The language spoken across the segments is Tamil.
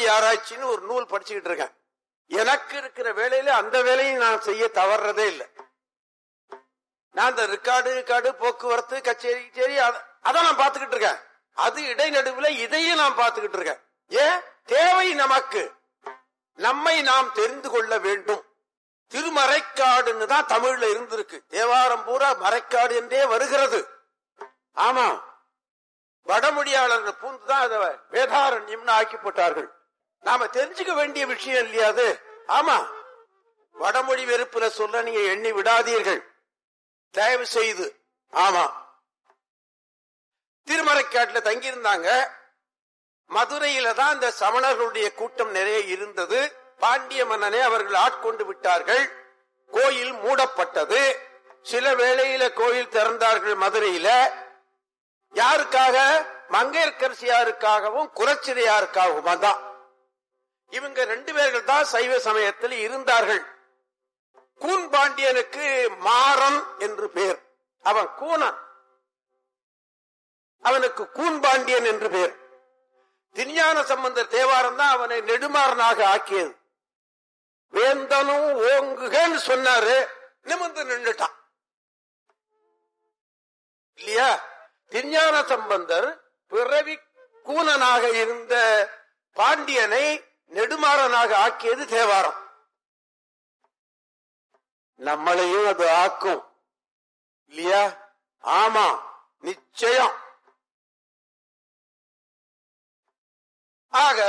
ஆராய்ச்சின்னு ஒரு நூல் படிச்சுக்கிட்டு இருக்கேன் எனக்கு இருக்கிற வேலையில அந்த வேலையும் நான் செய்ய தவறதே இல்லை நான் இந்த ரெக்கார்டு ரெக்கார்டு போக்குவரத்து கச்சேரி கச்சேரி அத- அதான் நான் பார்த்துக்கிட்டு இருக்கேன் அது இடைநடுவுல இதையும் நான் பார்த்துக்கிட்டு இருக்கேன் ஏன் தேவை நமக்கு நம்மை நாம் தெரிந்து கொள்ள வேண்டும் திருமறைக்காடுன்னு தான் தமிழ்ல இருந்திருக்கு தேவாரம் பூரா மறைக்காடு என்றே வருகிறது ஆமா வடமொழியாளர்கள் பூந்துதான் அதை வேதாரண்யம்னு ஆக்கி போட்டார்கள் நாம தெரிஞ்சுக்க வேண்டிய விஷயம் இல்லையா அது ஆமா வடமொழி வெறுப்புல சொல்ல நீங்க எண்ணி விடாதீர்கள் தயவு செய்து ஆமா திருமறைக்காட்டுல தங்கியிருந்தாங்க மதுரையில தான் இந்த சமணர்களுடைய கூட்டம் நிறைய இருந்தது பாண்டிய மன்னனை அவர்கள் ஆட்கொண்டு விட்டார்கள் கோயில் மூடப்பட்டது சில வேளையில கோயில் திறந்தார்கள் மதுரையில யாருக்காக மங்கையர்கரசியாருக்காகவும் குலச்சிறையாருக்காகவும் தான் இவங்க ரெண்டு பேர்கள் தான் சைவ சமயத்தில் இருந்தார்கள் கூன் பாண்டியனுக்கு மாறன் என்று பெயர் அவன் கூனன் அவனுக்கு கூன் பாண்டியன் என்று பெயர் திருஞான சம்பந்தர் தேவாரம் தான் அவனை நெடுமாறனாக ஆக்கியது வேந்தனும் ஓங்குகன்னு சொன்னாரு நிமிர்ந்து நின்னுட்டான் இல்லையா திருஞான சம்பந்தர் பிறவி கூனனாக இருந்த பாண்டியனை நெடுமாறனாக ஆக்கியது தேவாரம் நம்மளையும் அது ஆக்கும் இல்லையா ஆமா நிச்சயம் ஆக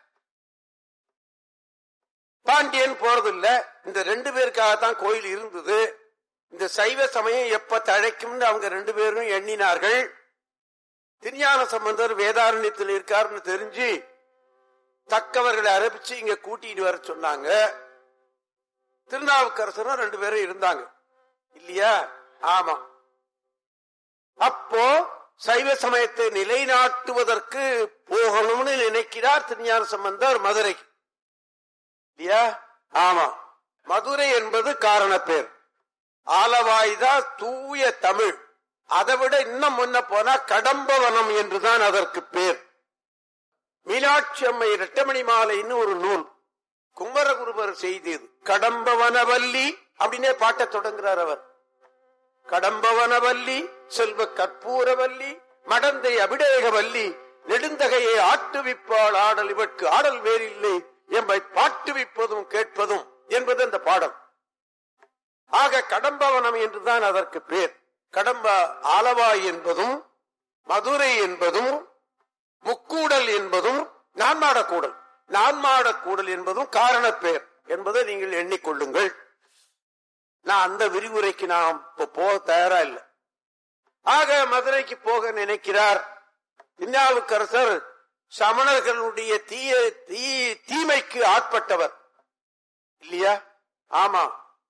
பாண்டியன் போறதில்ல இந்த ரெண்டு பேருக்காகத்தான் கோயில் இருந்தது இந்த சைவ சமயம் எப்ப தழைக்கும்னு அவங்க ரெண்டு பேரும் எண்ணினார்கள் திருஞான சம்பந்தர் வேதாரண்யத்தில் இருக்காருன்னு தெரிஞ்சு தக்கவர்களை அரபிச்சு இங்க கூட்டிட்டு வர சொன்னாங்க திருநாவுக்கரசரும் ரெண்டு பேரும் இருந்தாங்க இல்லையா ஆமா அப்போ சைவ சமயத்தை நிலைநாட்டுவதற்கு போகணும்னு நினைக்கிறார் திருஞான சம்பந்தர் மதுரைக்கு இல்லையா ஆமா மதுரை என்பது காரண பேர் ஆலவாய்தா தூய தமிழ் அதை விட இன்னும் முன்ன போனா கடம்பவனம் என்றுதான் அதற்கு பேர் மீனாட்சி அம்மை இரட்டமணி மாலைன்னு ஒரு நூல் குமரகுருபர் செய்தது கடம்பவனவல்லி அப்படின்னே பாட்ட தொடங்குறார் அவர் கடம்பவனவல்லி செல்வ கற்பூரவல்லி மடந்தை அபிடேகவல்லி நெடுந்தகையை ஆட்டுவிப்பாள் ஆடல் இவற்கு ஆடல் வேறில்லை எம்மை பாட்டுவிப்பதும் கேட்பதும் என்பது அந்த பாடம் ஆக கடம்பவனம் என்றுதான் அதற்கு பேர் கடம்ப ஆலவாய் என்பதும் மதுரை என்பதும் முக்கூடல் என்பதும் நான்மாடக்கூடல் நான்மாடக்கூடல் என்பதும் காரண பெயர் என்பதை நீங்கள் எண்ணிக்கொள்ளுங்கள் நான் அந்த விரிவுரைக்கு நான் இப்ப போக தயாரா இல்லை ஆக மதுரைக்கு போக நினைக்கிறார் திருநாவுக்கரசர் சமணர்களுடைய தீய தீ தீமைக்கு ஆட்பட்டவர் இல்லையா ஆமா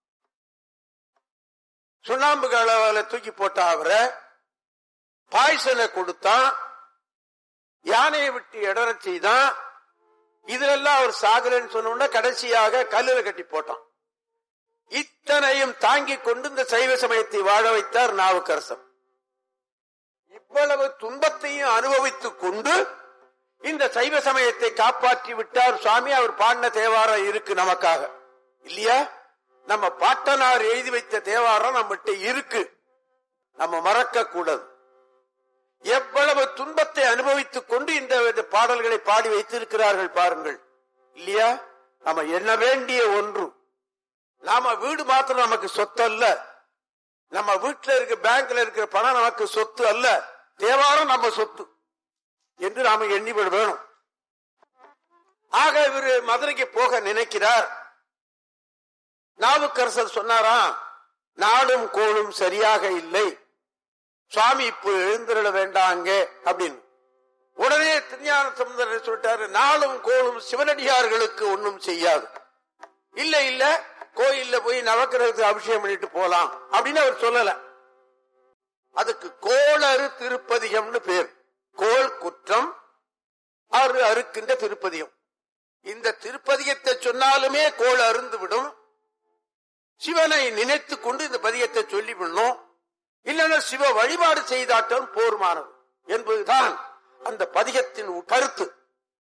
சுண்ணாம்பு கலவால தூக்கி போட்ட அவரை பாய்சனை கொடுத்தான் யானையை விட்டு இடறச் செய்தான் இதுலெல்லாம் அவர் சாகலன்னு சொன்ன கடைசியாக கல்லுல கட்டி போட்டான் இத்தனையும் தாங்கிக் கொண்டு இந்த சைவ சமயத்தை வாழ வைத்தார் நாவுக்கரசர் இவ்வளவு துன்பத்தையும் அனுபவித்துக் கொண்டு இந்த சைவ சமயத்தை காப்பாற்றி விட்டார் சுவாமி அவர் பாடின தேவாரம் இருக்கு நமக்காக இல்லையா நம்ம பாட்டனார் எழுதி வைத்த தேவாரம் நம்மகிட்ட இருக்கு நம்ம மறக்க கூடாது எவ்வளவு துன்பத்தை அனுபவித்துக் கொண்டு இந்த இந்த பாடல்களை பாடி வைத்திருக்கிறார்கள் பாருங்கள் இல்லையா நம்ம எண்ண வேண்டிய ஒன்று நாம வீடு மாத்திரம் நமக்கு சொத்து அல்ல நம்ம வீட்டுல இருக்க பேங்க்ல இருக்கிற பணம் நமக்கு சொத்து அல்ல தேவாரம் நம்ம சொத்து என்று நாம எண்ணிவிட வேணும் ஆக இவர் மதுரைக்கு போக நினைக்கிறார் நாவுக்கரசர் சொன்னாராம் நாடும் கோளும் சரியாக இல்லை சுவாமி இப்போ எழுந்திரல வேண்டாங்க அப்படின்னு உடனே திருஞான சமுதரர் சொல்லிட்டாரு நாளும் கோளும் சிவனடியார்களுக்கு ஒன்றும் செய்யாது இல்ல இல்ல கோயில்ல போய் நவக்கிரகத்துக்கு அபிஷேகம் பண்ணிட்டு போலாம் அப்படின்னு அவர் சொல்லல அதுக்கு கோளறு திருப்பதிகம்னு பேர் கோள் குற்றம் அறு அறுக்கின்ற திருப்பதிகம் இந்த திருப்பதிகத்தை சொன்னாலுமே கோள் அருந்து விடும் சிவனை நினைத்து கொண்டு இந்த பதிகத்தை சொல்லி விடணும் இல்லைன்னா சிவ வழிபாடு செய்தாட்டம் போர்மானது என்பதுதான் அந்த பதிகத்தின் கருத்து